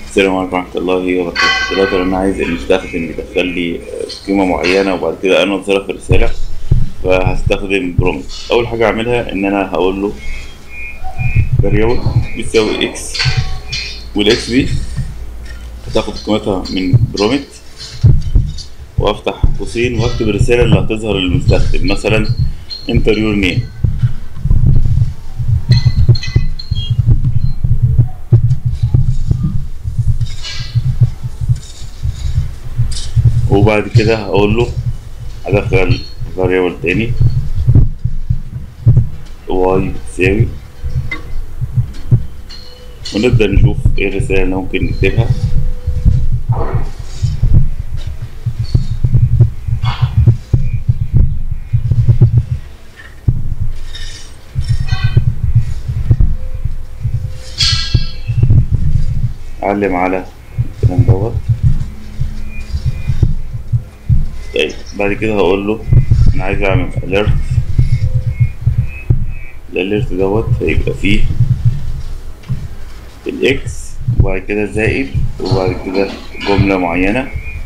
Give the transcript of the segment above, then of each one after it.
السلام عليكم ورحمة الله وبركاته دلوقتي لو أنا عايز المستخدم يدخل لي قيمة معينة وبعد كده أنا أظهرها في الرسالة فهستخدم برومت أول حاجة أعملها إن أنا هقول له variable بيساوي إكس والإكس دي هتاخد قيمتها من برومت وأفتح قوسين وأكتب الرسالة اللي هتظهر للمستخدم مثلا enter your name وبعد كده هقول له هدخل variable تاني y تساوي ونبدأ نشوف ايه الرسالة اللي ممكن نكتبها أعلم على الكلام دوت طيب بعد كده هقول له انا عايز اعمل alert الاليرت دوت هيبقى فيه الاكس وبعد كده زائد وبعد كده جملة معينة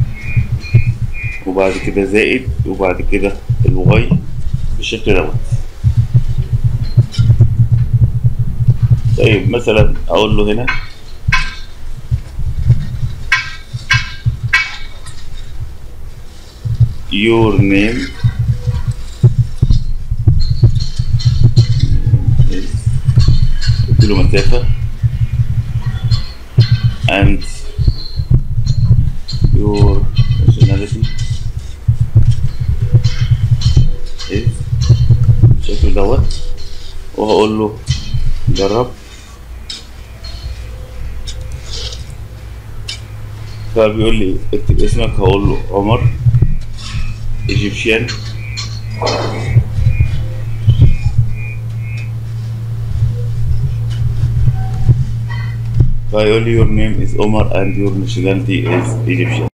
وبعد كده زائد وبعد كده الواي بالشكل دوت طيب مثلا اقول له هنا your name له مسافة and your nationality is بالشكل دوت وهقول له جرب فبيقول لي اكتب اسمك هقول له عمر Egyptian فيقول لي your name is Omar and your nationality is Egyptian